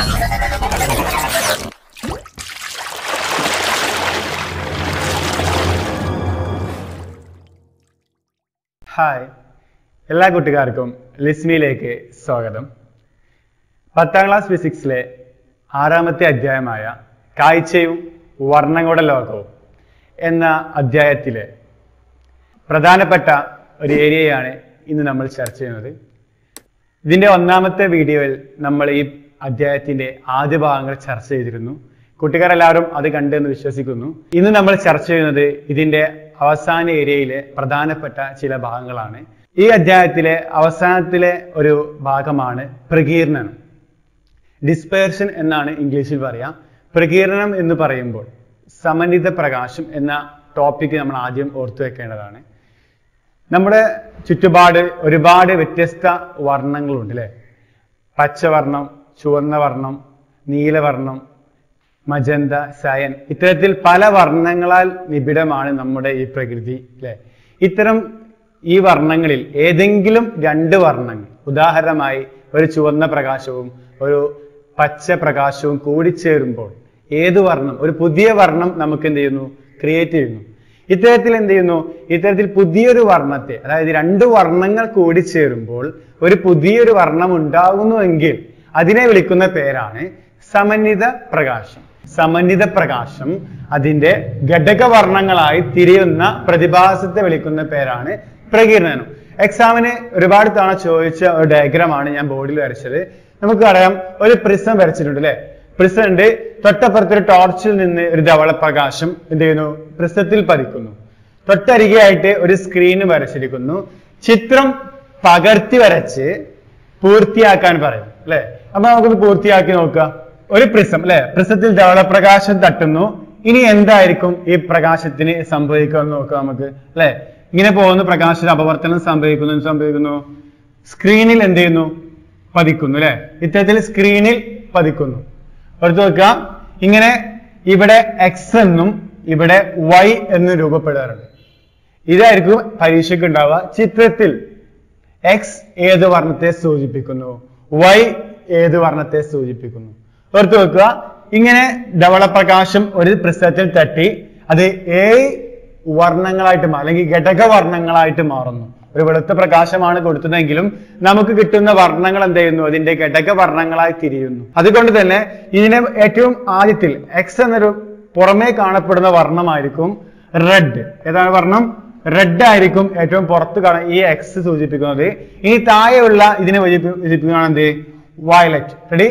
hi എല്ലാ കുട്ടികാർക്കും ലിസ്മിയിലേക്ക് സ്വാഗതം പത്താം ക്ലാസ് ഫിസിക്സിലെ ആറാമത്തെ അധ്യായമായ കാഴ്ചയും വർണ്ണങ്ങളുടെ ലോകവും എന്ന അധ്യായത്തിലെ പ്രധാനപ്പെട്ട ഒരു ഏരിയയാണ് ഇന്ന് നമ്മൾ ചർച്ച ചെയ്യുന്നത് ഇതിന്റെ ഒന്നാമത്തെ വീഡിയോയിൽ നമ്മൾ ഈ അധ്യായത്തിന്റെ ആദ്യ ഭാഗങ്ങൾ ചർച്ച ചെയ്തിരുന്നു കുട്ടികാർ എല്ലാവരും അത് കണ്ടെന്ന് വിശ്വസിക്കുന്നു ഇന്ന് നമ്മൾ ചർച്ച ചെയ്യുന്നത് ഇതിന്റെ അവസാന ഏരിയയിലെ പ്രധാനപ്പെട്ട ചില ഭാഗങ്ങളാണ് ഈ അധ്യായത്തിലെ അവസാനത്തിലെ ഒരു ഭാഗമാണ് പ്രകീർണനം ഡിസ്പേർഷൻ എന്നാണ് ഇംഗ്ലീഷിൽ പറയാം പ്രകീർണനം എന്ന് പറയുമ്പോൾ സമന്വിത പ്രകാശം എന്ന ടോപ്പിക്ക് നമ്മൾ ആദ്യം ഓർത്തു വെക്കേണ്ടതാണ് നമ്മുടെ ചുറ്റുപാട് ഒരുപാട് വ്യത്യസ്ത വർണ്ണങ്ങളുണ്ട് അല്ലേ പച്ചവർണം ചുവന്ന വർണ്ണം നീലവർണ്ണം മജന്ത സയൻ ഇത്തരത്തിൽ പല വർണ്ണങ്ങളാൽ നിബിഡമാണ് നമ്മുടെ ഈ പ്രകൃതി അല്ലെ ഇത്തരം ഈ വർണ്ണങ്ങളിൽ ഏതെങ്കിലും രണ്ട് വർണ്ണങ്ങൾ ഉദാഹരണമായി ഒരു ചുവന്ന പ്രകാശവും ഒരു പച്ച പ്രകാശവും കൂടിച്ചേരുമ്പോൾ ഏത് വർണ്ണം ഒരു പുതിയ വർണ്ണം നമുക്ക് എന്ത് ചെയ്യുന്നു ക്രിയേറ്റ് ചെയ്യുന്നു ഇത്തരത്തിൽ എന്ത് ചെയ്യുന്നു ഇത്തരത്തിൽ പുതിയൊരു വർണ്ണത്തെ അതായത് രണ്ട് വർണ്ണങ്ങൾ കൂടിച്ചേരുമ്പോൾ ഒരു പുതിയൊരു വർണ്ണം ഉണ്ടാകുന്നുവെങ്കിൽ അതിനെ വിളിക്കുന്ന പേരാണ് സമന്വിത പ്രകാശം സമന്വിത പ്രകാശം അതിന്റെ ഘടകവർണ്ണങ്ങളായി തിരിയുന്ന പ്രതിഭാസത്തെ വിളിക്കുന്ന പേരാണ് പ്രകീർണനം എക്സാമിന് ഒരുപാട് തവണ ചോദിച്ച ഒരു ഡയഗ്രാമാണ് ഞാൻ ബോർഡിൽ വരച്ചത് നമുക്കറിയാം ഒരു പ്രിസം വരച്ചിട്ടുണ്ട് അല്ലെ പ്രിസം ഉണ്ട് തൊട്ടപ്പുറത്തൊരു ടോർച്ചിൽ നിന്ന് ഒരു ധവള പ്രകാശം എന്ത് ചെയ്യുന്നു പ്രിസത്തിൽ പതിക്കുന്നു തൊട്ടരികെയായിട്ട് ഒരു സ്ക്രീൻ വരച്ചിരിക്കുന്നു ചിത്രം പകർത്തി വരച്ച് പൂർത്തിയാക്കാൻ പറയും അല്ലെ അപ്പൊ നമുക്കൊന്ന് പൂർത്തിയാക്കി നോക്കുക ഒരു പ്രിസം അല്ലെ പ്രിസത്തിൽ ധവളപ്രകാശം തട്ടുന്നു ഇനി എന്തായിരിക്കും ഈ പ്രകാശത്തിന് സംഭവിക്കുക എന്ന് നോക്കുക നമുക്ക് അല്ലെ ഇങ്ങനെ പോകുന്ന പ്രകാശത്തിന് അപവർത്തനം സംഭവിക്കുന്നു എന്ത് സംഭവിക്കുന്നു സ്ക്രീനിൽ എന്ത് ചെയ്യുന്നു പതിക്കുന്നു അല്ലെ ഇത്തരത്തിൽ സ്ക്രീനിൽ പതിക്കുന്നു ഓർത്ത് നോക്കുക ഇങ്ങനെ ഇവിടെ എക്സ് എന്നും ഇവിടെ വൈ എന്നും രൂപപ്പെടാറുണ്ട് ഇതായിരിക്കും പരീക്ഷയ്ക്ക് ഉണ്ടാവുക ചിത്രത്തിൽ എക്സ് ഏത് വർണ്ണത്തെ സൂചിപ്പിക്കുന്നു വൈ ഏത് വർണ്ണത്തെ സൂചിപ്പിക്കുന്നു ഓർത്ത് വെക്കുക ഇങ്ങനെ ധവളപ്രകാശം ഒരു പ്രശ്നത്തിൽ തട്ടി അത് ഏഴ് വർണ്ണങ്ങളായിട്ട് മാറും അല്ലെങ്കിൽ ഘടക വർണ്ണങ്ങളായിട്ട് മാറുന്നു ഒരു വെളുത്ത പ്രകാശമാണ് കൊടുത്തതെങ്കിലും നമുക്ക് കിട്ടുന്ന വർണ്ണങ്ങൾ എന്ത് ചെയ്യുന്നു അതിന്റെ ഘടക വർണ്ണങ്ങളായി തിരിയുന്നു അതുകൊണ്ട് തന്നെ ഇതിനെ ഏറ്റവും ആദ്യത്തിൽ എക്സ് എന്നൊരു പുറമേ കാണപ്പെടുന്ന വർണ്ണമായിരിക്കും റെഡ് ഏതാണ് വർണ്ണം റെഡ് ആയിരിക്കും ഏറ്റവും പുറത്ത് കാണാൻ ഈ എക്സ് സൂചിപ്പിക്കുന്നത് ഇനി താഴെയുള്ള ഇതിനെ സൂചിപ്പിക്കുകയാണ് എന്ത് വയലറ്റ് റെഡി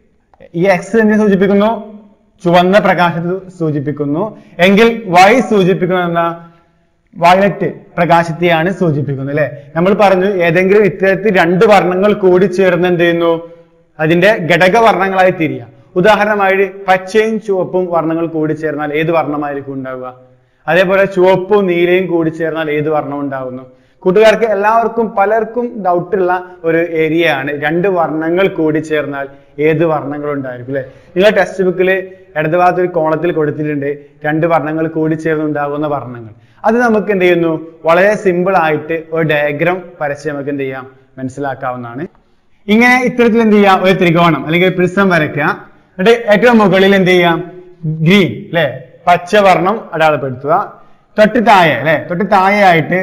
ഈ എക്സ് എന്നെ സൂചിപ്പിക്കുന്നു ചുവന്ന പ്രകാശത്തെ സൂചിപ്പിക്കുന്നു എങ്കിൽ വൈ സൂചിപ്പിക്കുന്നത് എന്താ വയലറ്റ് പ്രകാശത്തെയാണ് സൂചിപ്പിക്കുന്നത് അല്ലെ നമ്മൾ പറഞ്ഞു ഏതെങ്കിലും ഇത്തരത്തിൽ രണ്ട് വർണ്ണങ്ങൾ കൂടി ചേർന്ന് എന്ത് ചെയ്യുന്നു അതിന്റെ ഘടക വർണ്ണങ്ങളായി തിരിയാം ഉദാഹരണമായി പച്ചയും ചുവപ്പും വർണ്ണങ്ങൾ കൂടി ചേർന്നാൽ ഏത് വർണ്ണമായിരിക്കും ഉണ്ടാവുക അതേപോലെ ചുവപ്പും നീലയും കൂടി ചേർന്നാൽ ഏത് വർണ്ണം ഉണ്ടാകുന്നു കൂട്ടുകാർക്ക് എല്ലാവർക്കും പലർക്കും ഡൗട്ടുള്ള ഒരു ഏരിയ ആണ് രണ്ട് വർണ്ണങ്ങൾ കൂടി ചേർന്നാൽ ഏത് വർണ്ണങ്ങൾ ഉണ്ടായിരിക്കും അല്ലെ നിങ്ങളുടെ ടെക്സ്റ്റ് ബുക്കിൽ ഇടത് ഭാഗത്ത് ഒരു കോളത്തിൽ കൊടുത്തിട്ടുണ്ട് രണ്ട് വർണ്ണങ്ങൾ കൂടി ചേർന്നുണ്ടാകുന്ന വർണ്ണങ്ങൾ അത് നമുക്ക് എന്ത് ചെയ്യുന്നു വളരെ സിമ്പിൾ ആയിട്ട് ഒരു ഡയഗ്രാം വരച്ച് നമുക്ക് എന്ത് ചെയ്യാം മനസ്സിലാക്കാവുന്നതാണ് ഇങ്ങനെ ഇത്തരത്തിൽ എന്ത് ചെയ്യാം ഒരു ത്രികോണം അല്ലെങ്കിൽ ഒരു പ്രിസം വരയ്ക്കുക എന്നിട്ട് ഏറ്റവും മുകളിൽ എന്ത് ചെയ്യാം ഗ്രീൻ അല്ലെ പച്ചവർണ്ണം അടയാളപ്പെടുത്തുക തൊട്ട് താഴെ അല്ലെ തൊട്ട് താഴെയായിട്ട്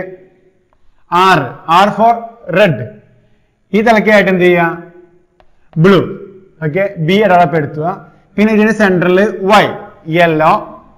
ആർ ആർ ഫോർ റെഡ് ഈ തലക്കായിട്ട് എന്ത് ചെയ്യുക ബ്ലൂ ഓക്കെ ബി അടയാളപ്പെടുത്തുക പിന്നെ ഇതിന് സെന്ററിൽ വൈ യെല്ലോ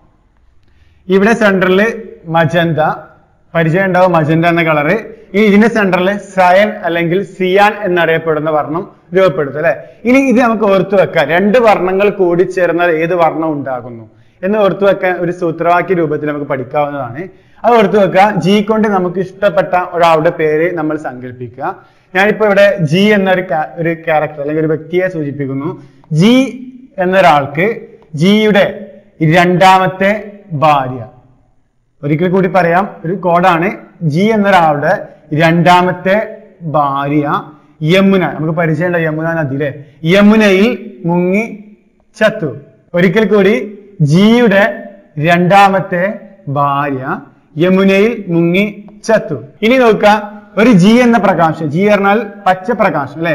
ഇവിടെ സെന്ററിൽ മജന്ത പരിചയം ഉണ്ടാവും മജന്ത എന്ന കളറ് ഇനി ഇതിന്റെ സെന്ററിൽ സയൻ അല്ലെങ്കിൽ സിയാൻ എന്നറിയപ്പെടുന്ന വർണ്ണം രൂപപ്പെടുത്തും അല്ലെ ഇനി ഇത് നമുക്ക് ഓർത്തു വെക്കാം രണ്ട് വർണ്ണങ്ങൾ കൂടി ചേർന്നാൽ ഏത് വർണ്ണം ഉണ്ടാകുന്നു എന്ന് ഓർത്തു വെക്കാൻ ഒരു സൂത്രവാക്യ രൂപത്തിൽ നമുക്ക് പഠിക്കാവുന്നതാണ് അത് ഓർത്തു വെക്കുക ജി കൊണ്ട് നമുക്ക് ഇഷ്ടപ്പെട്ട ഒരാളുടെ പേര് നമ്മൾ സങ്കല്പിക്കുക ഞാനിപ്പോ ഇവിടെ ജി എന്നൊരു ഒരു ക്യാരക്ടർ അല്ലെങ്കിൽ ഒരു വ്യക്തിയെ സൂചിപ്പിക്കുന്നു ജി എന്നൊരാൾക്ക് ജിയുടെ രണ്ടാമത്തെ ഭാര്യ ഒരിക്കൽ കൂടി പറയാം ഒരു കോഡാണ് ജി എന്നൊരാളുടെ രണ്ടാമത്തെ ഭാര്യ യമുന നമുക്ക് പരിചയമുള്ള യമുന നദി അല്ലെ യമുനയിൽ മുങ്ങി ചത്തു ഒരിക്കൽ കൂടി ജിയുടെ രണ്ടാമത്തെ ഭാര്യ യമുനയിൽ മുങ്ങി ചത്തു ഇനി നോക്കുക ഒരു ജി എന്ന പ്രകാശം ജി പറഞ്ഞാൽ പച്ച പ്രകാശം അല്ലെ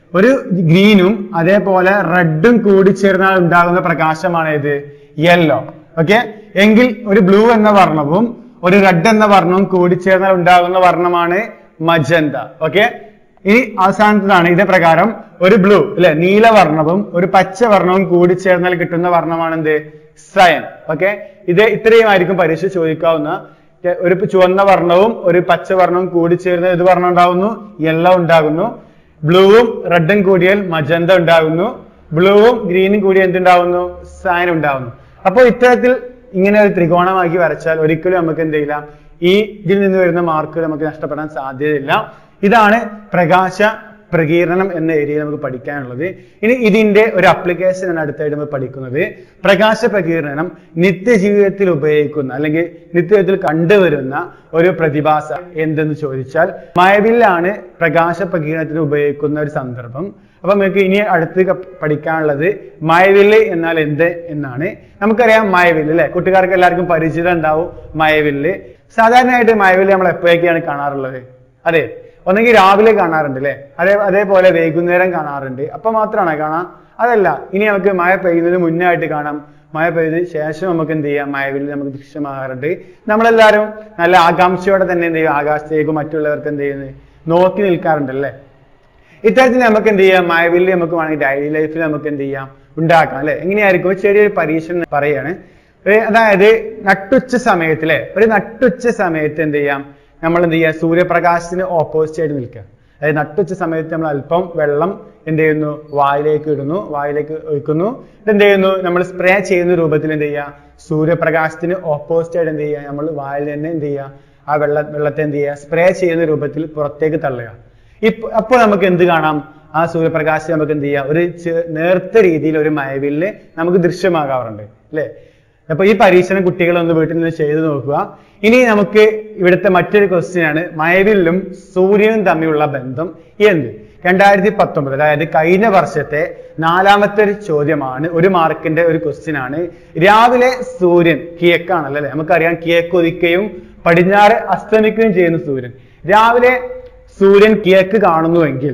ഒരു ഗ്രീനും അതേപോലെ റെഡും കൂടി ചേർന്നാൽ ഉണ്ടാകുന്ന പ്രകാശമാണ് ഏത് യെല്ലോ ഓക്കെ എങ്കിൽ ഒരു ബ്ലൂ എന്ന വർണ്ണവും ഒരു റെഡ് എന്ന വർണ്ണവും കൂടി ചേർന്നാൽ ഉണ്ടാകുന്ന വർണ്ണമാണ് മജന്ത ഓക്കെ ഇനി അവസാനത്തതാണ് ഇതേ പ്രകാരം ഒരു ബ്ലൂ അല്ലെ നീലവർണ്ണവും ഒരു പച്ച വർണ്ണവും കൂടി ചേർന്നാൽ കിട്ടുന്ന വർണ്ണമാണ് എന്ത് സയൻ ഓക്കെ ഇത് ഇത്രയുമായിരിക്കും പരീക്ഷ ചോദിക്കാവുന്ന ഏ, ഒരു ചുവന്ന വർണ്ണവും ഒരു പച്ച വർണ്ണവും കൂടി ചേർന്ന് ഏത് വർണ്ണം ഉണ്ടാകുന്നു യെല്ലോ ഉണ്ടാകുന്നു ബ്ലൂവും റെഡും കൂടിയാൽ മജന്ത ഉണ്ടാകുന്നു ബ്ലൂവും ഗ്രീനും കൂടി എന്തുണ്ടാവുന്നു സയൻ ഉണ്ടാവുന്നു അപ്പോൾ ഇത്തരത്തിൽ ഇങ്ങനെ ഒരു ത്രികോണമാക്കി വരച്ചാൽ ഒരിക്കലും നമുക്ക് എന്ത് ചെയ്യില്ല ഈ ഇതിൽ നിന്ന് വരുന്ന മാർക്കുകൾ നമുക്ക് നഷ്ടപ്പെടാൻ സാധ്യതയില്ല ഇതാണ് പ്രകാശ പ്രകീർണനം എന്ന ഏരിയയിൽ നമുക്ക് പഠിക്കാനുള്ളത് ഇനി ഇതിന്റെ ഒരു application ആണ് അടുത്തായിട്ട് നമ്മൾ പഠിക്കുന്നത് പ്രകാശ പ്രകീർണനം നിത്യജീവിതത്തിൽ ഉപയോഗിക്കുന്ന അല്ലെങ്കിൽ നിത്യജീവിതത്തിൽ കണ്ടുവരുന്ന ഒരു പ്രതിഭാസം എന്തെന്ന് ചോദിച്ചാൽ മഴവില്ലാണ് പ്രകാശ പ്രകീർണനത്തിന് ഉപയോഗിക്കുന്ന ഒരു സന്ദർഭം അപ്പൊ നമുക്ക് ഇനി അടുത്ത് ക- പഠിക്കാനുള്ളത് മഴവില്ല് എന്നാൽ എന്ത് എന്നാണ് നമുക്കറിയാം മഴവില്ല് അല്ലെ കുട്ടികാർക്ക് എല്ലാവർക്കും പരിചിതം ഉണ്ടാവും മഴവില്ല് സാധാരണയായിട്ട് മഴവില്ല് നമ്മൾ എപ്പോഴൊക്കെയാണ് കാണാറുള്ളത് അതെ ഒന്നെങ്കിൽ രാവിലെ കാണാറുണ്ട് അല്ലെ അതേ അതേപോലെ വൈകുന്നേരം കാണാറുണ്ട് അപ്പൊ മാത്രമാണോ കാണാം അതല്ല ഇനി നമുക്ക് മഴ പെയ്യുന്നതിന് മുന്നേ ആയിട്ട് കാണാം മഴ പെയ്ത് ശേഷം നമുക്ക് എന്ത് ചെയ്യാം മഴവില്ല് നമുക്ക് ദൃശ്യമാകാറുണ്ട് നമ്മളെല്ലാവരും നല്ല ആകാംക്ഷയോടെ തന്നെ എന്ത് ചെയ്യും ആകാശത്തേക്ക് മറ്റുള്ളവർക്ക് എന്ത് ചെയ്യുന്നത് നോക്കി നിൽക്കാറുണ്ട് അല്ലേ ഇത്തരത്തിൽ നമുക്ക് എന്ത് ചെയ്യാം മഴവില്ല് നമുക്ക് വേണമെങ്കിൽ ഡെയിലി ലൈഫിൽ നമുക്ക് എന്ത് ചെയ്യാം ഉണ്ടാക്കാം അല്ലെ എങ്ങനെയായിരിക്കും ഒരു ചെറിയൊരു പരീക്ഷണം പറയാണ് ഒരു അതായത് നട്ടുച്ച സമയത്ത് അല്ലെ ഒരു നട്ടുച്ച സമയത്ത് എന്ത് ചെയ്യാം നമ്മൾ എന്ത് ചെയ്യാം സൂര്യപ്രകാശത്തിന് ഓപ്പോസിറ്റ് ആയിട്ട് നിൽക്കുക അതായത് നട്ടുച്ച സമയത്ത് നമ്മൾ അല്പം വെള്ളം എന്ത് ചെയ്യുന്നു വായിലേക്ക് ഇടുന്നു വായിലേക്ക് ഒഴിക്കുന്നു ഇത് എന്ത് ചെയ്യുന്നു നമ്മൾ സ്പ്രേ ചെയ്യുന്ന രൂപത്തിൽ എന്ത് ചെയ്യുക സൂര്യപ്രകാശത്തിന് ഓപ്പോസിറ്റ് ആയിട്ട് എന്ത് ചെയ്യുക നമ്മൾ വായിൽ തന്നെ എന്ത് ചെയ്യുക ആ വെള്ള വെള്ളത്തെ എന്ത് ചെയ്യുക സ്പ്രേ ചെയ്യുന്ന രൂപത്തിൽ പുറത്തേക്ക് തള്ളുക ഇപ്പൊ അപ്പോൾ നമുക്ക് എന്ത് കാണാം ആ സൂര്യപ്രകാശം നമുക്ക് എന്ത് ചെയ്യാം ഒരു ചെ- നേർത്ത രീതിയിൽ ഒരു മഴവില്ല് നമുക്ക് ദൃശ്യമാകാറുണ്ട് അല്ലേ അപ്പൊ ഈ പരീക്ഷണം കുട്ടികളൊന്ന് വീട്ടിൽ നിന്ന് ചെയ്തു നോക്കുക ഇനി നമുക്ക് ഇവിടുത്തെ മറ്റൊരു ക്വസ്റ്റ്യൻ ആണ് മഴവില്ലും സൂര്യനും തമ്മിലുള്ള ബന്ധം എന്ത് രണ്ടായിരത്തി പത്തൊമ്പത് അതായത് കഴിഞ്ഞ വർഷത്തെ നാലാമത്തെ ഒരു ചോദ്യമാണ് ഒരു മാർക്കിന്റെ ഒരു ക്വസ്റ്റ്യൻ ആണ് രാവിലെ സൂര്യൻ കിഴക്കാണല്ലോ അല്ലെ നമുക്കറിയാം കിഴക്ക് ഉദിക്കുകയും പടിഞ്ഞാറ് അസ്തമിക്കുകയും ചെയ്യുന്ന സൂര്യൻ രാവിലെ സൂര്യൻ കിഴക്ക് കാണുന്നുവെങ്കിൽ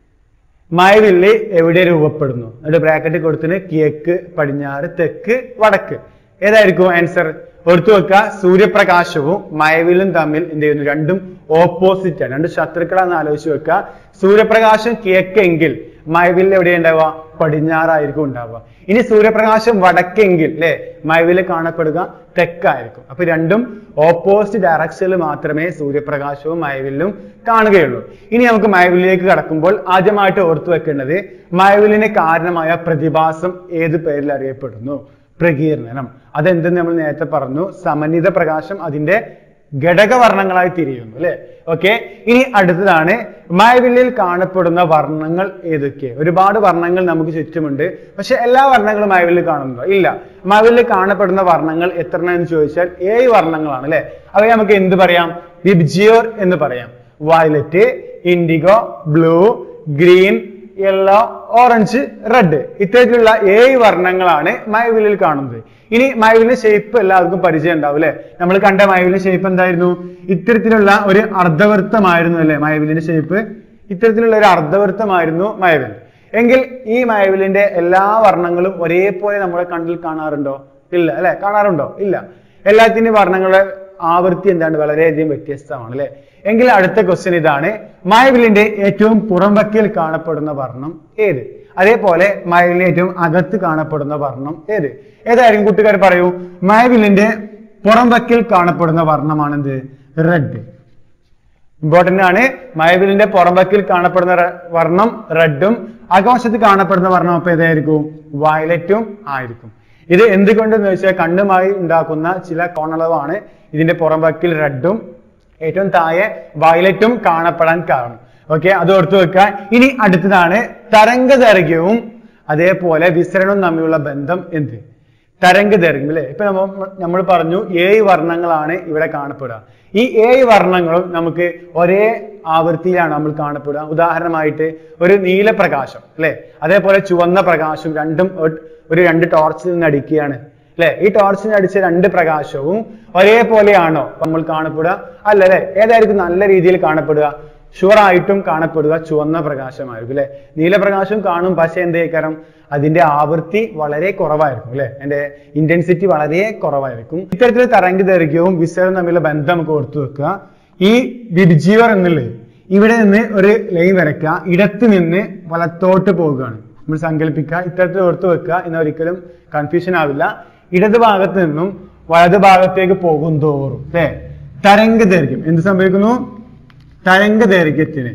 മഴവില്ല് എവിടെ രൂപപ്പെടുന്നു എന്നിട്ട് ബ്രാക്കറ്റ് കൊടുത്തിന് കിഴക്ക് പടിഞ്ഞാറ് തെക്ക് വടക്ക് ഏതായിരിക്കും ആൻസർ ഓർത്തു വെക്കുക സൂര്യപ്രകാശവും മഴവില്ലും തമ്മിൽ എന്ത് ചെയ്യുന്നു രണ്ടും ഓപ്പോസിറ്റ് ആണ് രണ്ട് ശത്രുക്കളാന്ന് ആലോചിച്ച് വെക്കുക സൂര്യപ്രകാശം കിഴക്കെങ്കിൽ മഴവില്ല് എവിടെ ഉണ്ടാവുക പടിഞ്ഞാറായിരിക്കും ഉണ്ടാവുക ഇനി സൂര്യപ്രകാശം വടക്കെങ്കിൽ അല്ലെ മഴവില്ല് കാണപ്പെടുക തെക്കായിരിക്കും അപ്പൊ രണ്ടും ഓപ്പോസിറ്റ് ഡയറക്ഷനിൽ മാത്രമേ സൂര്യപ്രകാശവും മഴവില്ലും കാണുകയുള്ളൂ ഇനി നമുക്ക് മഴവില്ലിലേക്ക് കടക്കുമ്പോൾ ആദ്യമായിട്ട് ഓർത്തു വെക്കേണ്ടത് മഴവില്ലിന് കാരണമായ പ്രതിഭാസം ഏത് പേരിൽ അറിയപ്പെടുന്നു പ്രകീർണനം അതെന്തെന്ന് നമ്മൾ നേരത്തെ പറഞ്ഞു സമന്വിത പ്രകാശം അതിന്റെ ഘടകവർണ്ണങ്ങളായി തിരിയുന്നു അല്ലെ ഓക്കെ ഇനി അടുത്തതാണ് മഴവില്ലിൽ കാണപ്പെടുന്ന വർണ്ണങ്ങൾ ഏതൊക്കെ ഒരുപാട് വർണ്ണങ്ങൾ നമുക്ക് ചുറ്റുമുണ്ട് പക്ഷെ എല്ലാ വർണ്ണങ്ങളും മഴവില്ലിൽ കാണുന്നുണ്ടോ ഇല്ല മഴവില്ലിൽ കാണപ്പെടുന്ന വർണ്ണങ്ങൾ എത്ര എന്ന് ചോദിച്ചാൽ ഏഴ് വർണ്ണങ്ങളാണ് അല്ലെ അവയെ നമുക്ക് എന്ത് പറയാം വിബ്ജിയോർ എന്ന് പറയാം violet indigo blue green yellow orange red ഇത്തരത്തിലുള്ള ഏഴ് വർണ്ണങ്ങളാണ് മഴവില്ലിൽ കാണുന്നത് ഇനി മഴവില്ലിന്റെ ഷേപ്പ് എല്ലാവർക്കും പരിചയം ഉണ്ടാവും അല്ലെ നമ്മൾ കണ്ട മഴവില്ലിന്റെ ഷേപ്പ് എന്തായിരുന്നു ഇത്തരത്തിലുള്ള ഒരു അർദ്ധവൃത്തമായിരുന്നു അല്ലെ മഴവില്ലിന്റെ ഷേപ്പ് ഇത്തരത്തിലുള്ള ഒരു അർദ്ധവൃത്തമായിരുന്നു മഴവിൽ എങ്കിൽ ഈ മഴവില്ലിന്റെ എല്ലാ വർണ്ണങ്ങളും ഒരേപോലെ നമ്മുടെ കണ്ണിൽ കാണാറുണ്ടോ ഇല്ല അല്ലെ കാണാറുണ്ടോ ഇല്ല എല്ലാത്തിന്റെയും വർണ്ണങ്ങളുടെ ആവൃത്തി എന്താണ് വളരെയധികം വ്യത്യസ്തമാണ് അല്ലെ എങ്കിൽ അടുത്ത ക്വസ്റ്റ്യൻ ഇതാണ് മഴവില്ലിന്റെ ഏറ്റവും പുറംവക്കിൽ കാണപ്പെടുന്ന വർണ്ണം ഏത് അതേപോലെ മഴവില്ലിന്റെ ഏറ്റവും അകത്ത് കാണപ്പെടുന്ന വർണ്ണം ഏത് ഏതായിരിക്കും കൂട്ടുകാർ പറയൂ മഴവില്ലിന്റെ പുറംവക്കിൽ കാണപ്പെടുന്ന വർണ്ണമാണെന്ത് റെഡ് ഇമ്പോർട്ടന്റ് ആണ് മഴവില്ലിന്റെ പുറംവക്കിൽ കാണപ്പെടുന്ന റെ- വർണ്ണം റെഡും അകവശത്ത് കാണപ്പെടുന്ന വർണ്ണം അപ്പൊ ഏതായിരിക്കും വയലറ്റും ആയിരിക്കും ഇത് എന്തുകൊണ്ടെന്ന് വെച്ചാൽ കണ്ണുമായി ഉണ്ടാക്കുന്ന ചില കോണളവാണ് ഇതിന്റെ പുറംവക്കിൽ റെഡും ഏറ്റവും താഴെ വയലറ്റും കാണപ്പെടാൻ കാരണം ഓക്കെ അത് ഓർത്തു വെക്കുക ഇനി അടുത്തതാണ് തരംഗദൈർഘ്യവും അതേപോലെ വിസരണവും തമ്മിലുള്ള ബന്ധം എന്ത് തരംഗദൈർഘ്യം അല്ലെ ഇപ്പൊ നമ്മ നമ്മൾ പറഞ്ഞു ഏഴ് വർണ്ണങ്ങളാണ് ഇവിടെ കാണപ്പെടുക ഈ ഏഴ് വർണ്ണങ്ങളും നമുക്ക് ഒരേ ആവൃത്തിയിലാണ് നമ്മൾ കാണപ്പെടുക ഉദാഹരണമായിട്ട് ഒരു നീലപ്രകാശം അല്ലെ അതേപോലെ ചുവന്ന പ്രകാശം രണ്ടും ഒ- ഒരു രണ്ട് ടോർച്ചിൽ നിന്ന് അടിക്കുകയാണ് അല്ലെ ഈ ടോർച്ചിന് അടിച്ച രണ്ട് പ്രകാശവും ഒരേപോലെയാണോ നമ്മൾ കാണപ്പെടുക അല്ല അല്ലെ ഏതായിരിക്കും നല്ല രീതിയിൽ കാണപ്പെടുക ഷുവർ ആയിട്ടും കാണപ്പെടുക ചുവന്ന പ്രകാശമായിരിക്കും അല്ലെ നീലപ്രകാശം കാണും പക്ഷെ എന്തേക്കാരം അതിന്റെ ആവൃത്തി വളരെ കുറവായിരിക്കും അല്ലെ അതിന്റെ ഇന്റൻസിറ്റി വളരെ കുറവായിരിക്കും ഇത്തരത്തിൽ തരംഗ ദൈർഘ്യവും വിസരണം തമ്മിലുള്ള ബന്ധം നമുക്ക് ഓർത്തു വെക്കുക ഈ വിബ്ജീവർ എന്നുള്ളത് ഇവിടെ നിന്ന് ഒരു ലൈൻ വരയ്ക്കുക ഇടത്ത് നിന്ന് വലത്തോട്ട് പോകുകയാണ് നമ്മൾ സങ്കല്പിക്കുക ഇത്തരത്തിൽ ഓർത്ത് വെക്കുക എന്നാൽ ഒരിക്കലും കൺഫ്യൂഷൻ ആവില്ല ഇടത് ഭാഗത്ത് നിന്നും വലത് ഭാഗത്തേക്ക് പോകും തോറും അല്ലേ തരംഗ ദൈർഘ്യം എന്ത് സംഭവിക്കുന്നു തരംഗ ദൈർഘ്യത്തിന്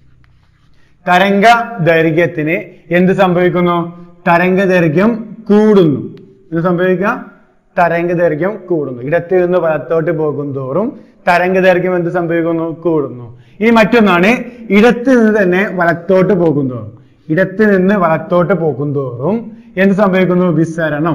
തരംഗ ദൈർഘ്യത്തിന് എന്ത് സംഭവിക്കുന്നു തരംഗ ദൈർഘ്യം കൂടുന്നു എന്ത് സംഭവിക്കുക തരംഗ ദൈർഘ്യം കൂടുന്നു ഇടത്ത് നിന്ന് വലത്തോട്ട് പോകും തോറും തരംഗ ദൈർഘ്യം എന്ത് സംഭവിക്കുന്നു കൂടുന്നു ഇനി മറ്റൊന്നാണ് ഇടത്ത് നിന്ന് തന്നെ വലത്തോട്ട് പോകും തോറും ഇടത്ത് നിന്ന് വലത്തോട്ട് പോകും തോറും എന്ത് സംഭവിക്കുന്നു വിസരണം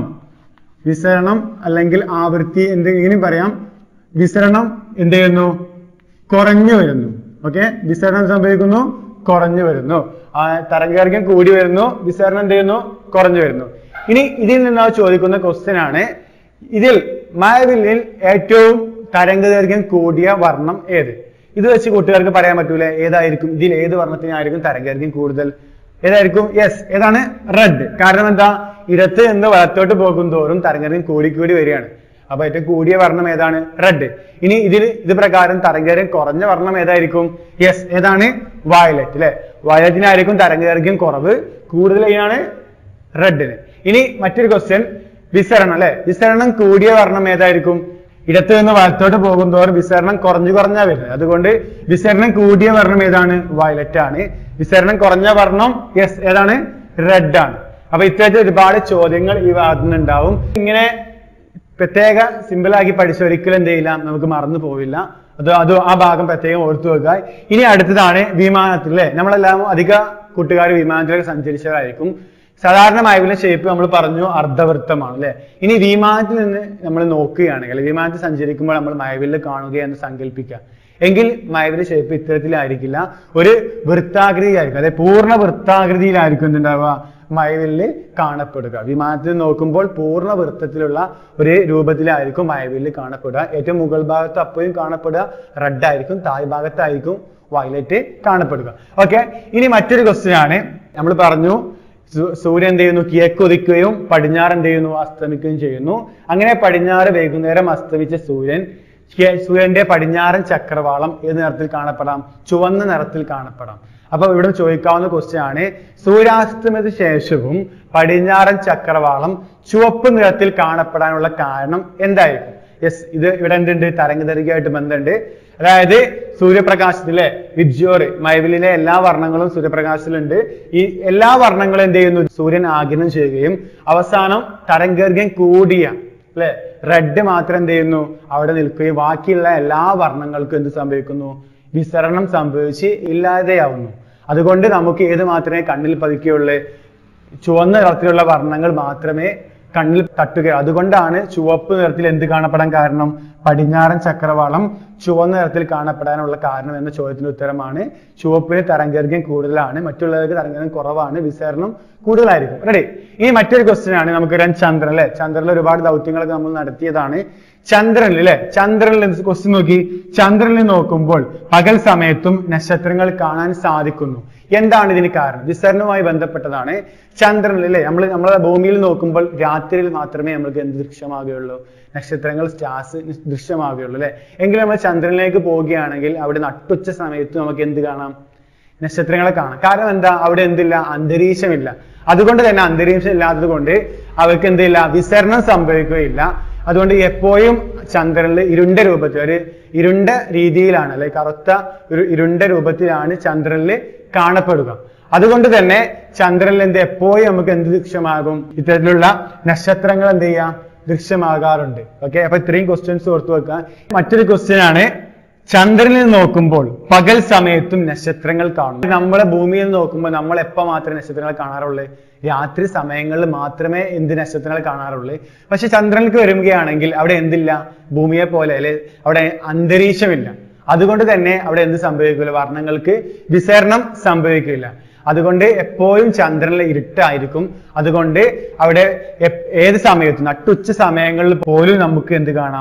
വിസരണം അല്ലെങ്കിൽ ആവൃത്തി എന്തെങ്കിലും പറയാം വിസരണം എന്ത് ചെയ്യുന്നു കുറഞ്ഞു വരുന്നു ഓക്കെ വിസരണം സംഭവിക്കുന്നു കുറഞ്ഞു വരുന്നു ആ തരംഗദൈർഘ്യം കൂടി വരുന്നു വിസരണം എന്ത് ചെയ്യുന്നു കുറഞ്ഞു വരുന്നു ഇനി ഇതിൽ നിന്ന് ചോദിക്കുന്ന ക്വസ്റ്റ്യൻ ആണ് ഇതിൽ മായവില്ലിൽ ഏറ്റവും തരംഗദൈർഘ്യം കൂടിയ വർണ്ണം ഏത് ഇത് വെച്ച് കൂട്ടുകാർക്ക് പറയാൻ പറ്റൂലേ ഏതായിരിക്കും ഇതിൽ ഏത് വർണ്ണത്തിനായിരിക്കും തരംഗദൈർഘ്യം കൂടുതൽ ഏതായിരിക്കും യെസ് ഏതാണ് റെഡ് കാരണം എന്താ ഇടത്ത് നിന്ന് വലത്തോട്ട് പോകും തോറും തരംഗദൈർഘ്യം കൂടി കൂടി വരികയാണ് അപ്പൊ ഏറ്റവും കൂടിയ വർണ്ണം ഏതാണ് റെഡ് ഇനി ഇതിൽ ഇത് പ്രകാരം തരംഗദൈർഘ്യം കുറഞ്ഞ വർണ്ണം ഏതായിരിക്കും യെസ് ഏതാണ് വയലറ്റ് അല്ലെ വയലറ്റിനായിരിക്കും തരംഗദൈർഘ്യം കുറവ് കൂടുതൽ ആണ് റെഡിന് ഇനി മറ്റൊരു ക്വസ്റ്റ്യൻ വിസരണം അല്ലെ വിസരണം കൂടിയ വർണ്ണം ഏതായിരിക്കും ഇടത്ത് നിന്ന് വലത്തോട്ട് പോകും തോറും വിസരണം കുറഞ്ഞു കുറഞ്ഞാ വരുന്നത് അതുകൊണ്ട് വിസരണം കൂടിയ വർണ്ണം ഏതാണ് വയലറ്റ് ആണ് വിസരണം കുറഞ്ഞ വർണ്ണം യെസ് ഏതാണ് റെഡ് ആണ് അപ്പൊ ഇത്തരത്തിൽ ഒരുപാട് ചോദ്യങ്ങൾ ഈ ഭാഗത്തു നിന്നുണ്ടാവും ഇങ്ങനെ പ്രത്യേക സിമ്പിൾ ആക്കി പഠിച്ച ഒരിക്കലും എന്ത് ചെയ്യില്ല നമുക്ക് മറന്നു പോവില്ല അത് അത് ആ ഭാഗം പ്രത്യേകം ഓർത്തു വെക്കുക ഇനി അടുത്തതാണ് വിമാനത്തിൽ അല്ലെ നമ്മളെല്ലാം അധിക കൂട്ടുകാർ വിമാനത്തിലൊക്കെ സഞ്ചരിച്ചതായിരിക്കും സാധാരണ മൈവിലെ ഷേപ്പ് നമ്മൾ പറഞ്ഞു അർദ്ധവൃത്തമാണ് അല്ലെ ഇനി വിമാനത്തിൽ നിന്ന് നമ്മൾ നോക്കുകയാണെങ്കിൽ വിമാനത്തിൽ സഞ്ചരിക്കുമ്പോൾ നമ്മൾ മൈവിൽ കാണുകയെന്ന് സങ്കല്പിക്കുക എങ്കിൽ മൈവിന്റെ ഷേപ്പ് ഇത്തരത്തിലായിരിക്കില്ല ഒരു വൃത്താകൃതിയിലായിരിക്കും അതായത് പൂർണ്ണ വൃത്താകൃതിയിലായിരിക്കും എന്തുണ്ടാവുക മയവില്ല് കാണപ്പെടുക വിമാനത്തിൽ നോക്കുമ്പോൾ പൂർണ്ണ വൃത്തത്തിലുള്ള ഒരു രൂപത്തിലായിരിക്കും മയവില്ല് കാണപ്പെടുക ഏറ്റവും മുകൾ ഭാഗത്ത് അപ്പോഴും കാണപ്പെടുക റെഡ് ആയിരിക്കും താഴ് ഭാഗത്തായിരിക്കും വയലറ്റ് കാണപ്പെടുക ഓക്കെ ഇനി മറ്റൊരു ക്വസ്റ്റ്യൻ ആണ് നമ്മൾ പറഞ്ഞു സൂ- സൂര്യൻ എന്ത് ചെയ്യുന്നു കിഴക്കുദിക്കുകയും പടിഞ്ഞാറ് എന്ത് ചെയ്യുന്നു അസ്തമിക്കുകയും ചെയ്യുന്നു അങ്ങനെ പടിഞ്ഞാറ് വൈകുന്നേരം അസ്തമിച്ച സൂര്യൻ കി- സൂര്യന്റെ പടിഞ്ഞാറൻ ചക്രവാളം ഏത് നിറത്തിൽ കാണപ്പെടാം ചുവന്ന നിറത്തിൽ കാണപ്പെടാം അപ്പൊ ഇവിടെ ചോദിക്കാവുന്ന ക്വസ്റ്റ്യൻ ആണ് സൂര്യാസ്തമയത്തിന് ശേഷവും പടിഞ്ഞാറൻ ചക്രവാളം ചുവപ്പ് നിറത്തിൽ കാണപ്പെടാനുള്ള കാരണം എന്തായിരിക്കും യെസ് ഇത് ഇവിടെ എന്തുണ്ട് തരംഗദൈർഘ്യമായിട്ട് ബന്ധമുണ്ട് അതായത് സൂര്യപ്രകാശത്തിലെ വിബ്ജോർ മൈവിലിലെ എല്ലാ വർണ്ണങ്ങളും സൂര്യപ്രകാശത്തിലുണ്ട് ഈ എല്ലാ വർണ്ണങ്ങളും എന്ത് ചെയ്യുന്നു സൂര്യൻ ആഗിരണം ചെയ്യുകയും അവസാനം തരംഗദൈർഘ്യം കൂടിയ അല്ലെ റെഡ് മാത്രം എന്ത് ചെയ്യുന്നു അവിടെ നിൽക്കുകയും ബാക്കിയുള്ള എല്ലാ വർണ്ണങ്ങൾക്കും എന്ത് സംഭവിക്കുന്നു വിസരണം സംഭവിച്ച് ഇല്ലാതെയാവുന്നു അതുകൊണ്ട് നമുക്ക് ഏത് മാത്രമേ കണ്ണിൽ പതിക്കുകയുള്ളൂ ചുവന്ന നിറത്തിലുള്ള വർണ്ണങ്ങൾ മാത്രമേ കണ്ണിൽ തട്ടുക അതുകൊണ്ടാണ് ചുവപ്പ് നിറത്തിൽ എന്ത് കാണപ്പെടാൻ കാരണം പടിഞ്ഞാറൻ ചക്രവാളം ചുവന്ന നിറത്തിൽ കാണപ്പെടാനുള്ള കാരണം എന്ന ചോദ്യത്തിന് ഉത്തരമാണ് ചുവപ്പിന് തരംഗദൈർഘ്യം കൂടുതലാണ് മറ്റുള്ളവർക്ക് തരംഗദൈർഘ്യം കുറവാണ് വിസരണം കൂടുതലായിരിക്കും റെഡി ഇനി മറ്റൊരു ക്വസ്റ്റ്യൻ ആണ് നമുക്കറിയാം ചന്ദ്രൻ അല്ലെ ചന്ദ്രനിൽ ഒരുപാട് ദൗത്യങ്ങളൊക്കെ നമ്മൾ നടത്തിയതാണ് ചന്ദ്രനിൽ അല്ലെ ചന്ദ്രനിൽ ക്വസ്റ്റ്യൻ നോക്കി ചന്ദ്രനിൽ നോക്കുമ്പോൾ പകൽ സമയത്തും നക്ഷത്രങ്ങൾ കാണാൻ സാധിക്കുന്നു എന്താണ് ഇതിന് കാരണം വിസരണവുമായി ബന്ധപ്പെട്ടതാണ് ചന്ദ്രനിൽ അല്ലെ നമ്മൾ നമ്മളെ ഭൂമിയിൽ നോക്കുമ്പോൾ രാത്രിയിൽ മാത്രമേ നമുക്ക് എന്ത് ദൃശ്യമാകുകയുള്ളൂ നക്ഷത്രങ്ങൾ സ്റ്റാർസ് ദൃശ്യമാകുകയുള്ളൂ അല്ലെ എങ്കിലും നമ്മൾ ചന്ദ്രനിലേക്ക് പോവുകയാണെങ്കിൽ അവിടെ നട്ടുച്ച സമയത്ത് നമുക്ക് എന്ത് കാണാം നക്ഷത്രങ്ങളെ കാണാം കാരണം എന്താ അവിടെ എന്തില്ല അന്തരീക്ഷമില്ല അതുകൊണ്ട് തന്നെ അന്തരീക്ഷം ഇല്ലാത്തത് കൊണ്ട് അവർക്ക് എന്തില്ല വിസരണം സംഭവിക്കുകയില്ല അതുകൊണ്ട് എപ്പോഴും ചന്ദ്രനിൽ ഇരുണ്ട രൂപത്തിൽ ഒരു ഇരുണ്ട രീതിയിലാണ് അല്ലെ കറുത്ത ഒരു ഇരുണ്ട രൂപത്തിലാണ് ചന്ദ്രനിൽ കാണപ്പെടുക അതുകൊണ്ട് തന്നെ ചന്ദ്രനിൽ എന്ത് എപ്പോഴും നമുക്ക് എന്ത് ദൃശ്യമാകും ഇത്തരത്തിലുള്ള നക്ഷത്രങ്ങൾ എന്ത് ചെയ്യാം ദൃശ്യമാകാറുണ്ട് ഓക്കെ അപ്പൊ ഇത്രയും ക്വസ്റ്റ്യൻസ് ഓർത്തു വെക്കുക മറ്റൊരു ക്വസ്റ്റ്യൻ ആണ് ചന്ദ്രനിൽ നോക്കുമ്പോൾ പകൽ സമയത്തും നക്ഷത്രങ്ങൾ കാണും നമ്മളെ ഭൂമിയിൽ നോക്കുമ്പോൾ നമ്മൾ എപ്പോ മാത്രമേ നക്ഷത്രങ്ങൾ കാണാറുള്ളൂ രാത്രി സമയങ്ങളിൽ മാത്രമേ എന്ത് നക്ഷത്രങ്ങൾ കാണാറുള്ളൂ പക്ഷെ ചന്ദ്രനിലേക്ക് വരുകയാണെങ്കിൽ അവിടെ എന്തില്ല ഭൂമിയെ പോലെ അല്ലെ അവിടെ അന്തരീക്ഷമില്ല അതുകൊണ്ട് തന്നെ അവിടെ എന്ത് സംഭവിക്കില്ല വർണ്ണങ്ങൾക്ക് വിസരണം സംഭവിക്കില്ല അതുകൊണ്ട് എപ്പോഴും ചന്ദ്രനിൽ ഇരുട്ടായിരിക്കും അതുകൊണ്ട് അവിടെ എപ്- ഏത് സമയത്തും നട്ടുച്ച സമയങ്ങളിൽ പോലും നമുക്ക് എന്ത് കാണാം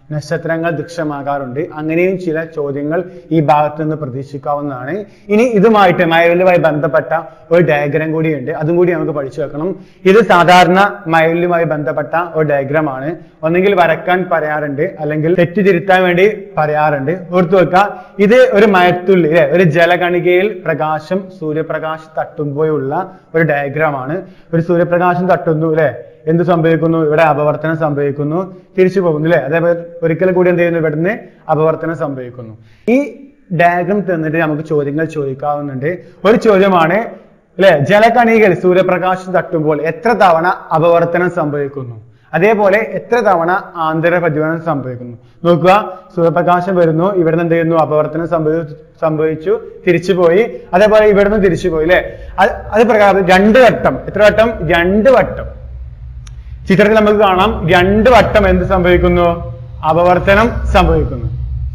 നക്ഷത്രങ്ങൾ ദൃശ്യമാകാറുണ്ട് അങ്ങനെയും ചില ചോദ്യങ്ങൾ ഈ ഭാഗത്ത് നിന്ന് പ്രതീക്ഷിക്കാവുന്നതാണ് ഇനി ഇതുമായിട്ട് മഴവില്ലുമായി ബന്ധപ്പെട്ട ഒരു ഡയഗ്രാം കൂടിയുണ്ട് അതും കൂടി നമുക്ക് പഠിച്ചു വെക്കണം ഇത് സാധാരണ മഴവില്ലുമായി ബന്ധപ്പെട്ട ഒരു ഡയഗ്രാം ആണ് ഒന്നെങ്കിൽ വരക്കാൻ പറയാറുണ്ട് അല്ലെങ്കിൽ തെറ്റ് തിരുത്താൻ വേണ്ടി പറയാറുണ്ട് ഓർത്തു വെക്കുക ഇത് ഒരു മയത്തുള്ളി അല്ലെ ഒരു ജലകണികയിൽ പ്രകാശം സൂര്യപ്രകാശം തട്ടുമ്പോഴുള്ള ഒരു ഡയഗ്രാം ആണ് ഒരു സൂര്യപ്രകാശം തട്ടുന്നു അല്ലെ എന്ത് സംഭവിക്കുന്നു ഇവിടെ അപവർത്തനം സംഭവിക്കുന്നു തിരിച്ചു പോകുന്നു അല്ലെ അതേപോലെ ഒരിക്കലും കൂടി എന്ത് ചെയ്യുന്നു ഇവിടുന്ന് അപവർത്തനം സംഭവിക്കുന്നു ഈ ഡയഗ്രാം തന്നിട്ട് നമുക്ക് ചോദ്യങ്ങൾ ചോദിക്കാവുന്നുണ്ട് ഒരു ചോദ്യമാണ് അല്ലെ ജലകണികയിൽ സൂര്യപ്രകാശം തട്ടുമ്പോൾ എത്ര തവണ അപവർത്തനം സംഭവിക്കുന്നു അതേപോലെ എത്ര തവണ ആന്തര പ്രതിഫലനം സംഭവിക്കുന്നു നോക്കുക സൂര്യപ്രകാശം വരുന്നു ഇവിടുന്ന് എന്ത് ചെയ്യുന്നു അപവർത്തനം സംഭവിച്ചു സംഭവിച്ചു തിരിച്ചു പോയി അതേപോലെ ഇവിടുന്ന് തിരിച്ചു പോയി അല്ലെ അത് അത് പ്രകാരം രണ്ട് വട്ടം എത്ര വട്ടം രണ്ട് വട്ടം ചിത്രത്തിൽ നമുക്ക് കാണാം രണ്ട് വട്ടം എന്ത് സംഭവിക്കുന്നു അപവർത്തനം സംഭവിക്കുന്നു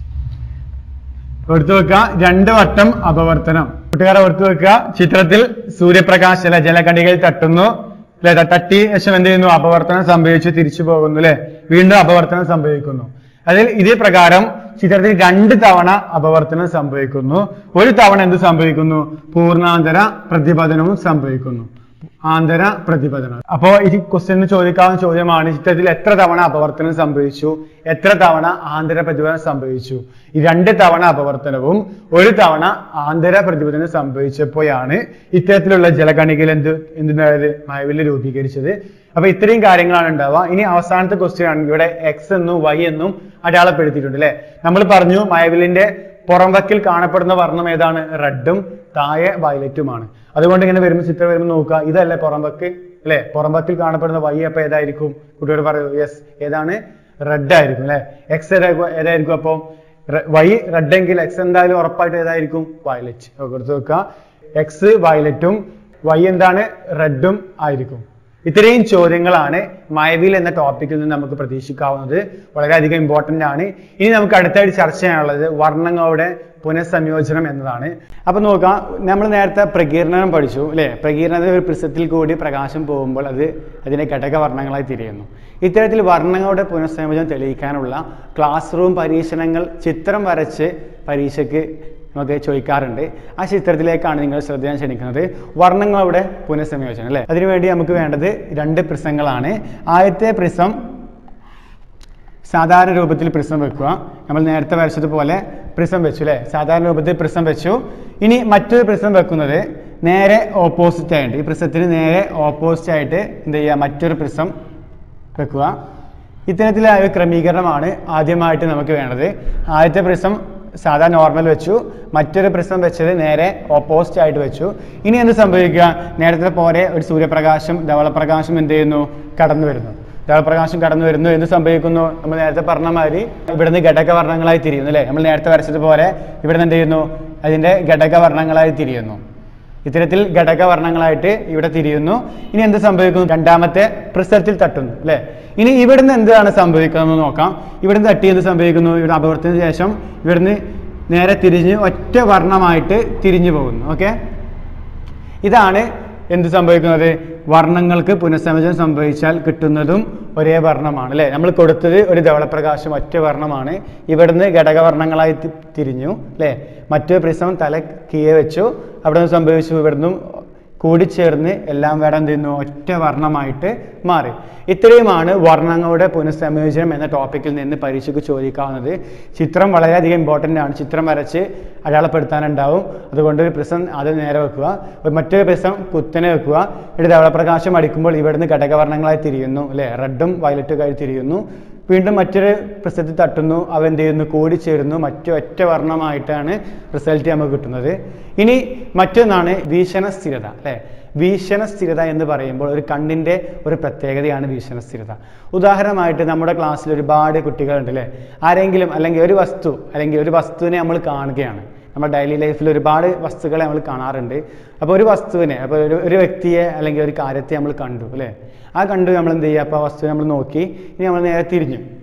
ഓർത്തു വെക്കുക രണ്ട് വട്ടം അപവർത്തനം കൂട്ടുകാരെ ഓർത്തു വെക്കുക ചിത്രത്തിൽ സൂര്യപ്രകാശ അല്ലെ ജലകണികയിൽ തട്ടുന്നു അല്ലെ തട്ടി ശേഷം എന്ത് ചെയ്യുന്നു അപവർത്തനം സംഭവിച്ചു തിരിച്ചു പോകുന്നു അല്ലെ വീണ്ടും അപവർത്തനം സംഭവിക്കുന്നു അതിൽ ഇതേ പ്രകാരം ചിത്രത്തിൽ രണ്ട് തവണ അപവർത്തനം സംഭവിക്കുന്നു ഒരു തവണ എന്ത് സംഭവിക്കുന്നു പൂർണ്ണാന്തര പ്രതിപതനവും സംഭവിക്കുന്നു ആന്തര പ്രതിപതനം അപ്പോ ഈ ക്വസ്റ്റ്യന് ചോദിക്കാവുന്ന ചോദ്യമാണ് ചിത്രത്തിൽ എത്ര തവണ അപവർത്തനം സംഭവിച്ചു എത്ര തവണ ആന്തര പ്രതിപതനം സംഭവിച്ചു ഈ രണ്ട് തവണ അപവർത്തനവും ഒരു തവണ ആന്തര പ്രതിപതനം സംഭവിച്ചപ്പോഴാണ് ഇത്തരത്തിലുള്ള ജലകണികയിൽ എന്ത് എന്തുണ്ടായത് മഴവില് രൂപീകരിച്ചത് അപ്പൊ ഇത്രയും കാര്യങ്ങളാണ് ഉണ്ടാവുക ഇനി അവസാനത്തെ ക്വസ്റ്റ്യൻ ആണ് ഇവിടെ എക്സ് എന്നും വൈ എന്നും അടയാളപ്പെടുത്തിയിട്ടുണ്ട് അല്ലെ നമ്മൾ പറഞ്ഞു മഴവിലിന്റെ പുറംവക്കിൽ കാണപ്പെടുന്ന വർണ്ണം ഏതാണ് റെഡും താഴെ വയലറ്റുമാണ് അതുകൊണ്ട് ഇങ്ങനെ വരുമ്പോൾ ചിത്രം വരുമ്പോൾ നോക്കുക ഇതല്ലേ പുറംവക്ക് അല്ലെ പുറംവക്കിൽ കാണപ്പെടുന്ന വൈ അപ്പൊ ഏതായിരിക്കും കുട്ടിയോട് പറയൂ യെസ് ഏതാണ് റെഡ് ആയിരിക്കും അല്ലെ എക്സ് ഏതായിരിക്കും അപ്പം വൈ റെഡ് എങ്കിൽ എക്സ് എന്തായാലും ഉറപ്പായിട്ട് ഏതായിരിക്കും വയലറ്റ് കൊടുത്ത് വെക്കുക എക്സ് വയലറ്റും വൈ എന്താണ് റെഡും ആയിരിക്കും ഇത്രയും ചോദ്യങ്ങളാണ് മയവിൽ എന്ന ടോപ്പിക്കിൽ നിന്ന് നമുക്ക് പ്രതീക്ഷിക്കാവുന്നത് വളരെയധികം ഇമ്പോർട്ടന്റ് ആണ് ഇനി നമുക്ക് അടുത്തായിട്ട് ചർച്ച ചെയ്യാനുള്ളത് വർണ്ണങ്ങളുടെ പുനഃസംയോജനം എന്നതാണ് അപ്പൊ നോക്കാം നമ്മൾ നേരത്തെ പ്രകീർണനം പഠിച്ചു അല്ലെ പ്രകീർണത ഒരു പ്രിസത്തിൽ കൂടി പ്രകാശം പോകുമ്പോൾ അത് അതിനെ ഘടകവർണ്ണങ്ങളായി തിരിയുന്നു ഇത്തരത്തിൽ വർണ്ണങ്ങളുടെ പുനഃസംയോജനം തെളിയിക്കാനുള്ള ക്ലാസ് റൂം പരീക്ഷണങ്ങൾ ചിത്രം വരച്ച് പരീക്ഷയ്ക്ക് നമുക്ക് ചോദിക്കാറുണ്ട് ആ ചിത്രത്തിലേക്കാണ് നിങ്ങൾ ശ്രദ്ധ ഞാൻ ക്ഷണിക്കുന്നത് വർണ്ണങ്ങളുടെ പുനഃസംയോജനം അല്ലേ അതിനുവേണ്ടി നമുക്ക് വേണ്ടത് രണ്ട് പ്രിസങ്ങളാണ് ആദ്യത്തെ പ്രിസം സാധാരണ രൂപത്തിൽ പ്രിസം വെക്കുക നമ്മൾ നേരത്തെ വരച്ചതുപോലെ പ്രിസം വെച്ചു അല്ലേ സാധാരണ രൂപത്തിൽ പ്രിസം വെച്ചു ഇനി മറ്റൊരു പ്രിസം വെക്കുന്നത് നേരെ ഓപ്പോസിറ്റ് ആയിട്ട് ഈ പ്രിസത്തിന് നേരെ ഓപ്പോസിറ്റ് ആയിട്ട് എന്ത് ചെയ്യുക മറ്റൊരു പ്രിസം വെക്കുക ഇത്തരത്തിലായ ഒരു ക്രമീകരണമാണ് ആദ്യമായിട്ട് നമുക്ക് വേണ്ടത് ആദ്യത്തെ പ്രിസം സാധാ നോർമൽ വെച്ചു മറ്റൊരു പ്രിസം വെച്ചത് നേരെ ഓപ്പോസിറ്റ് ആയിട്ട് വെച്ചു ഇനി എന്ത് സംഭവിക്കുക നേരത്തെ പോലെ ഒരു സൂര്യപ്രകാശം ധവളപ്രകാശം എന്ത് ചെയ്യുന്നു കടന്നു വരുന്നു ധവളപ്രകാശം കടന്നു വരുന്നു എന്ത് സംഭവിക്കുന്നു നമ്മൾ നേരത്തെ പറഞ്ഞ മാതിരി ഇവിടുന്ന് ഘടകവർണ്ണങ്ങളായി തിരിയുന്നു അല്ലേ നമ്മൾ നേരത്തെ വരച്ചതുപോലെ ഇവിടുന്ന് എന്ത് ചെയ്യുന്നു അതിന്റെ ഘടകവർണ്ണങ്ങളായി തിരിയുന്നു ഇത്തരത്തിൽ ഘടകവർണ്ണങ്ങളായിട്ട് ഇവിടെ തിരിയുന്നു ഇനി എന്ത് സംഭവിക്കുന്നു രണ്ടാമത്തെ പ്രിസത്തിൽ തട്ടുന്നു അല്ലെ ഇനി ഇവിടുന്ന് എന്താണ് സംഭവിക്കുന്നത് നോക്കാം ഇവിടുന്ന് തട്ടി എന്ത് സംഭവിക്കുന്നു ഇവിടെ അപവർത്തനത്തിന് ശേഷം ഇവിടുന്ന് നേരെ തിരിഞ്ഞ് ഒറ്റ വർണ്ണമായിട്ട് തിരിഞ്ഞു പോകുന്നു ഓക്കെ ഇതാണ് എന്ത് സംഭവിക്കുന്നത് വർണ്ണങ്ങൾക്ക് പുനഃസംയോജനം സംഭവിച്ചാൽ കിട്ടുന്നതും ഒരേ വർണ്ണമാണ് അല്ലേ നമ്മൾ കൊടുത്തത് ഒരു ധവളപ്രകാശം ഒറ്റ വർണ്ണമാണ് ഇവിടുന്ന് ഘടകവർണ്ണങ്ങളായി തി- തിരിഞ്ഞു അല്ലേ മറ്റൊരു പ്രിസം തല കീഴെ വെച്ചു അവിടെ നിന്ന് സംഭവിച്ചു ഇവിടുന്ന് കൂടിച്ചേർന്ന് എല്ലാം വേറെ എന്ത് ചെയ്യുന്നു ഒറ്റ വർണ്ണമായിട്ട് മാറി ഇത്രയുമാണ് വർണ്ണങ്ങളുടെ പുനഃസംയോജനം എന്ന ടോപ്പിക്കിൽ നിന്ന് പരീക്ഷയ്ക്ക് ചോദിക്കാവുന്നത് ചിത്രം വളരെയധികം ഇമ്പോർട്ടൻ്റ് ആണ് ചിത്രം വരച്ച് അടയാളപ്പെടുത്താനുണ്ടാവും അതുകൊണ്ട് ഒരു പ്രിസം ആദ്യം നേരെ വെക്കുക ഒരു മറ്റൊരു പ്രിസം കുത്തനെ വെക്കുക ഇവിടെ ധവളപ്രകാശം അടിക്കുമ്പോൾ ഇവിടുന്ന് ഘടകവർണ്ണങ്ങളായി തിരിയുന്നു അല്ലേ റെഡും വയലറ്റും ആയി തിരിയുന്നു വീണ്ടും മറ്റൊരു പ്രസത്തിൽ തട്ടുന്നു അവ എന്ത് ചെയ്യുന്നു കൂടിച്ചേരുന്നു മറ്റു ഒറ്റ വർണ്ണമായിട്ടാണ് റിസൾട്ട് നമുക്ക് കിട്ടുന്നത് ഇനി മറ്റൊന്നാണ് വീക്ഷണ സ്ഥിരത അല്ലേ വീക്ഷണ സ്ഥിരത എന്ന് പറയുമ്പോൾ ഒരു കണ്ണിൻ്റെ ഒരു പ്രത്യേകതയാണ് വീക്ഷണ സ്ഥിരത ഉദാഹരണമായിട്ട് നമ്മുടെ ക്ലാസ്സിൽ ഒരുപാട് കുട്ടികളുണ്ട് അല്ലേ ആരെങ്കിലും അല്ലെങ്കിൽ ഒരു വസ്തു അല്ലെങ്കിൽ ഒരു വസ്തുവിനെ നമ്മൾ കാണുകയാണ് നമ്മുടെ ഡെയിലി ലൈഫിൽ ഒരുപാട് വസ്തുക്കളെ നമ്മൾ കാണാറുണ്ട് അപ്പോൾ ഒരു വസ്തുവിനെ അപ്പോൾ ഒരു ഒരു വ്യക്തിയെ അല്ലെങ്കിൽ ഒരു കാര്യത്തെ നമ്മൾ കണ്ടു അല്ലേ ആ കണ്ടു നമ്മൾ എന്ത് ചെയ്യുക അപ്പോൾ ആ വസ്തുവിനെ നമ്മൾ നോക്കി ഇനി നമ്മൾ നേരെ തിരിഞ്ഞു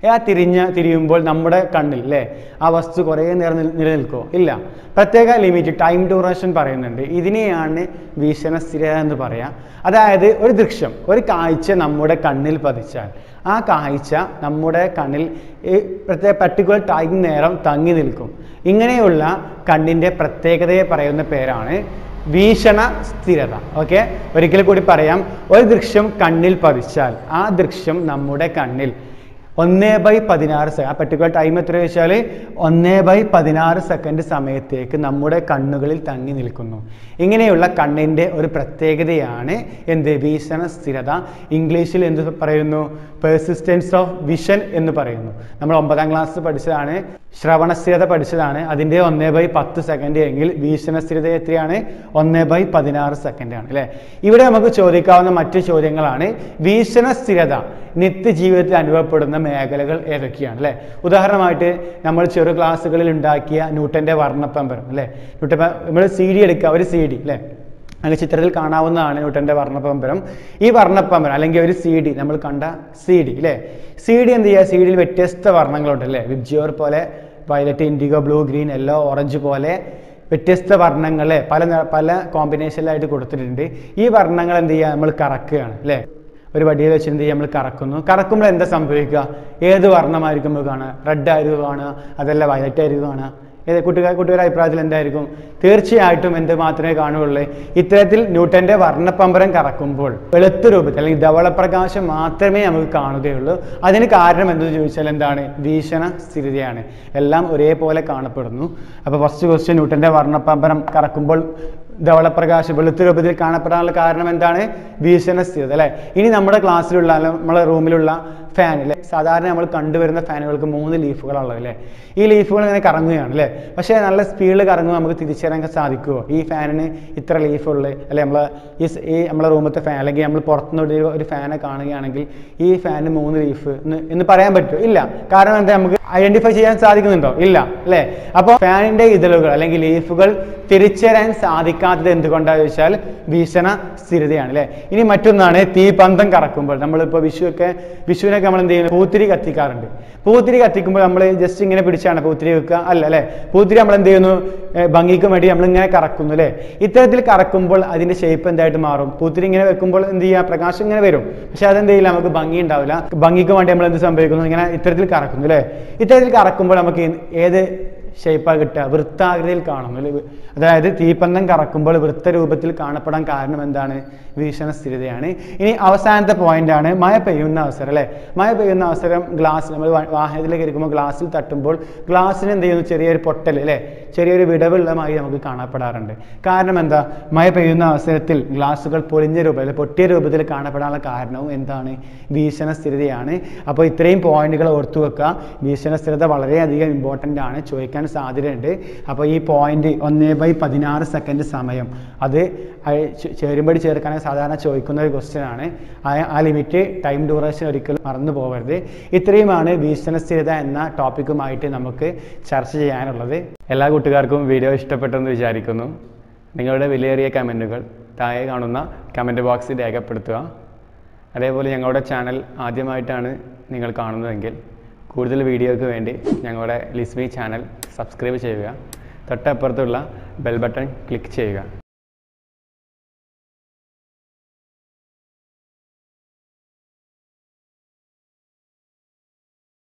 ആ തിരിഞ്ഞ തിരിയുമ്പോൾ നമ്മുടെ കണ്ണിൽ അല്ലേ ആ വസ്തു കുറേ നേരം നിൽ- നിലനിൽക്കുമോ ഇല്ല പ്രത്യേക ലിമിറ്റ് ടൈം ഡ്യൂറേഷൻ പറയുന്നുണ്ട് ഇതിനെയാണ് വീക്ഷണ സ്ഥിരത എന്ന് പറയാം അതായത് ഒരു ദൃശ്യം ഒരു കാഴ്ച നമ്മുടെ കണ്ണിൽ പതിച്ചാൽ ആ കാഴ്ച നമ്മുടെ കണ്ണിൽ ഈ പ്രത്യേക പർട്ടിക്കുലർ ടൈം നേരം തങ്ങി നിൽക്കും ഇങ്ങനെയുള്ള കണ്ണിൻ്റെ പ്രത്യേകതയെ പറയുന്ന പേരാണ് വീക്ഷണ സ്ഥിരത ഓക്കെ ഒരിക്കൽ കൂടി പറയാം ഒരു ദൃശ്യം കണ്ണിൽ പതിച്ചാൽ ആ ദൃശ്യം നമ്മുടെ കണ്ണിൽ ഒന്ന് ബൈ പതിനാറ് സെക്കൻഡ് ആ പർട്ടിക്കുലർ ടൈം എത്ര വെച്ചാൽ ഒന്ന് ബൈ പതിനാറ് സെക്കൻഡ് സമയത്തേക്ക് നമ്മുടെ കണ്ണുകളിൽ തങ്ങി നിൽക്കുന്നു ഇങ്ങനെയുള്ള കണ്ണിൻ്റെ ഒരു പ്രത്യേകതയാണ് എന്ത് വീക്ഷണ സ്ഥിരത ഇംഗ്ലീഷിൽ എന്ത് പറയുന്നു പെർസിസ്റ്റൻസ് ഓഫ് വിഷൻ എന്ന് പറയുന്നു നമ്മൾ ഒമ്പതാം ക്ലാസ് പഠിച്ചതാണ് ശ്രവണ സ്ഥിരത പഠിച്ചതാണ് അതിൻ്റെ ഒന്ന് ബൈ പത്ത് സെക്കൻഡ് എങ്കിൽ വീക്ഷണ സ്ഥിരത എത്രയാണ് ഒന്ന് ബൈ പതിനാറ് സെക്കൻഡ് ആണ് അല്ലേ ഇവിടെ നമുക്ക് ചോദിക്കാവുന്ന മറ്റു ചോദ്യങ്ങളാണ് വീക്ഷണ സ്ഥിരത നിത്യജീവിതത്തിൽ അനുഭവപ്പെടുന്ന മേഖലകൾ ഏതൊക്കെയാണ് അല്ലേ ഉദാഹരണമായിട്ട് നമ്മൾ ചെറു ക്ലാസ്സുകളിൽ ഉണ്ടാക്കിയ ന്യൂട്ടൻ്റെ വർണ്ണപ്പമ്പരം അല്ലേ ന്യൂട്ടൻ നമ്മൾ സി ഡി എടുക്കുക ഒരു സി ഡി അല്ലേ അങ്ങനെ ചിത്രത്തിൽ കാണാവുന്നതാണ് ന്യൂട്ടൻ്റെ വർണ്ണപ്പമ്പരം ഈ വർണ്ണപ്പമ്പരം അല്ലെങ്കിൽ ഒരു സി ഡി നമ്മൾ കണ്ട സി ഡി അല്ലേ സി ഡി എന്ത് ചെയ്യുക സി ഡിയിൽ വ്യത്യസ്ത വർണ്ണങ്ങളുണ്ട് അല്ലേ വിബ്ജിയോർ പോലെ violet indigo blue green yellow orange പോലെ വ്യത്യസ്ത വർണ്ണങ്ങളെ പല നിറ- പല കോമ്പിനേഷനിലായിട്ട് കൊടുത്തിട്ടുണ്ട് ഈ വർണ്ണങ്ങൾ എന്ത് ചെയ്യുക നമ്മൾ കറക്കുകയാണ് അല്ലേ ഒരു വടിയിൽ വെച്ച് എന്ത് ചെയ്യുക നമ്മൾ കറക്കുന്നു കറക്കുമ്പോൾ എന്താ സംഭവിക്കുക ഏത് വർണ്ണമായിരിക്കും നമ്മൾ കാണുക റെഡ് ആയിരിക്കും കാണുക അതല്ല വയലറ്റ് ആയിരിക്കും കാണുക ഏത് കുട്ടികൾ കുട്ടികളുടെ അഭിപ്രായത്തിൽ എന്തായിരിക്കും തീർച്ചയായിട്ടും എന്ത് മാത്രമേ കാണുകയുള്ളൂ ഇത്തരത്തിൽ ന്യൂട്ടന്റെ വർണ്ണപ്പമ്പരം കറക്കുമ്പോൾ വെളുത്ത രൂപത്തിൽ അല്ലെങ്കിൽ ധവളപ്രകാശം മാത്രമേ നമുക്ക് കാണുകയുള്ളൂ അതിന് കാരണം എന്തെന്ന് ചോദിച്ചാൽ എന്താണ് വീക്ഷണ സ്ഥിരതയാണ് എല്ലാം ഒരേപോലെ കാണപ്പെടുന്നു അപ്പോൾ ഫസ്റ്റ് ക്വസ്റ്റ്യൻ ന്യൂട്ടന്റെ വർണ്ണപ്പമ്പരം കറക്കുമ്പോൾ ധവളപ്രകാശം വെളുത്ത രൂപത്തിൽ കാണപ്പെടാനുള്ള കാരണം എന്താണ് വീക്ഷണ സ്ഥിരത അല്ലേ ഇനി നമ്മുടെ ക്ലാസ്സിലുള്ള അല്ല നമ്മുടെ റൂമിലുള്ള ഫാൻ അല്ലേ സാധാരണ നമ്മൾ കണ്ടുവരുന്ന ഫാനുകൾക്ക് മൂന്ന് ലീഫുകളാണുള്ളത് അല്ലേ ഈ ലീഫുകൾ ഇങ്ങനെ കറങ്ങുകയാണ് അല്ലേ പക്ഷേ നല്ല സ്പീഡിൽ കറങ്ങുമ്പോൾ നമുക്ക് തിരിച്ചറിയാൻ സാധിക്കുമോ ഈ ഫാനിന് ഇത്ര ലീഫുള്ള അല്ലെ നമ്മൾ ഈ സ്- ഈ നമ്മളെ റൂമത്തെ ഫാൻ അല്ലെങ്കിൽ നമ്മൾ പുറത്തുനിന്ന് ഒരു- ഒരു ഫാനെ കാണുകയാണെങ്കിൽ ഈ ഫാനിന് മൂന്ന് ലീഫ് എന്ന് എന്ന് പറയാൻ പറ്റുമോ ഇല്ല കാരണം എന്താ നമുക്ക് ഐഡന്റിഫൈ ചെയ്യാൻ സാധിക്കുന്നുണ്ടോ ഇല്ല അല്ലേ അപ്പോൾ ഫാനിന്റെ ഇതളുകൾ അല്ലെങ്കിൽ ലീഫുകൾ തിരിച്ചറിയാൻ സാധിക്കാത്തത് എന്തുകൊണ്ടാന്ന് ചോദിച്ചാൽ ഭീഷണ സ്ഥിരതയാണ് അല്ലേ ഇനി മറ്റൊന്നാണ് തീപന്തം കറക്കുമ്പോൾ നമ്മളിപ്പോൾ വിഷുവൊക്കെ വിഷുവിനൊക്കെ നമ്മൾ എന്ത് ചെയ്യുന്നു പൂത്തിരി കത്തിക്കാറുണ്ട് പൂത്തിരി കത്തിക്കുമ്പോൾ നമ്മൾ ജസ്റ്റ് ഇങ്ങനെ പിടിച്ചാണ് പൂത്തിരി വെക്കുക അല്ല അല്ലേ പൂത്തിരി നമ്മൾ എന്ത് ചെയ്യുന്നു ഏർ ഭംഗിക്ക് വേണ്ടി നമ്മൾ ഇങ്ങനെ കറക്കുന്നു അല്ലേ ഇത്തരത്തിൽ കറക്കുമ്പോൾ അതിന്റെ ഷേപ്പ് എന്തായിട്ട് മാറും പൂത്തിരി ഇങ്ങനെ വെക്കുമ്പോൾ എന്ത് ചെയ്യുക പ്രകാശം ഇങ്ങനെ വരും പക്ഷെ അതെന്ത് ചെയ്യില്ല നമുക്ക് ഭംഗി ഉണ്ടാവില്ല ഭംഗിക്ക് വേണ്ടി നമ്മൾ എന്ത് സംഭവിക്കുന്നു ഇങ്ങനെ ഇത്തരത്തിൽ കറക്കുന്നു അല്ലേ ഇത്തരത്തിൽ കറക്കുമ്പോൾ നമുക്ക് ഏത് ഷേപ്പാണ് കിട്ടുക വൃത്താകൃതിയിൽ കാണുന്നു അല്ലേ അതായത് തീപ്പന്തം കറക്കുമ്പോൾ വൃത്തരൂപത്തിൽ കാണപ്പെടാൻ കാരണം എന്താണ് വീക്ഷണ സ്ഥിരതയാണ് ഇനി അവസാനത്തെ point ആണ് മഴ പെയ്യുന്ന അവസരം അല്ലേ മഴ പെയ്യുന്ന അവസരം ഗ്ലാസ് നമ്മൾ വാ- വാഹനത്തിലേക്ക് ഇരിക്കുമ്പോൾ ഗ്ലാസ്സിൽ തട്ടുമ്പോൾ ഗ്ലാസ്സിന് എന്ത് ചെയ്യുന്നു ചെറിയൊരു പൊട്ടൽ അല്ലേ ചെറിയൊരു വിടവുള്ളമായി നമുക്ക് കാണപ്പെടാറുണ്ട് കാരണം എന്താ മഴ പെയ്യുന്ന അവസരത്തിൽ ഗ്ലാസ്സുകൾ പൊളിഞ്ഞ രൂപത്തിൽ അല്ലെ പൊട്ടിയ രൂപത്തിൽ കാണപ്പെടാനുള്ള കാരണവും എന്താണ് വീക്ഷണ സ്ഥിരതയാണ് അപ്പോൾ ഇത്രയും പോയിന്റുകൾ ഓർത്തു വെക്കുക വീക്ഷണ സ്ഥിരത വളരെയധികം ഇമ്പോർട്ടൻ്റ് ആണ് ചോദിക്കാൻ സാധ്യതയുണ്ട് അപ്പോൾ ഈ പോയിന്റ് ഒന്ന് ബൈ പതിനാറ് സെക്കൻഡ് സമയം അത് അയ- ചെ- ചേരുമ്പടി ചേർക്കാനായി സാധാരണ ചോദിക്കുന്ന ഒരു ക്വസ്റ്റ്യൻ ആണ് ആ- ആ ലിമിറ്റ് ടൈം ഡ്യൂറേഷൻ ഒരിക്കലും മറന്നു പോകരുത് ഇത്രയുമാണ് വീക്ഷണ സ്ഥിരത എന്ന ടോപ്പിക്കുമായിട്ട് നമുക്ക് ചർച്ച ചെയ്യാനുള്ളത് എല്ലാ കൂട്ടുകാർക്കും വീഡിയോ ഇഷ്ടപ്പെട്ടെന്ന് വിചാരിക്കുന്നു നിങ്ങളുടെ വിലയേറിയ കമൻറ്റുകൾ താഴെ കാണുന്ന കമൻറ്റ് ബോക്സിൽ രേഖപ്പെടുത്തുക അതേപോലെ ഞങ്ങളുടെ ചാനൽ ആദ്യമായിട്ടാണ് നിങ്ങൾ കാണുന്നതെങ്കിൽ കൂടുതൽ വീഡിയോയ്ക്ക് വേണ്ടി ഞങ്ങളുടെ ലിസ്മി ചാനൽ സബ്സ്ക്രൈബ് ചെയ്യുക തൊട്ടപ്പുറത്തുള്ള ബെൽ ബട്ടൺ ക്ലിക്ക് ചെയ്യുക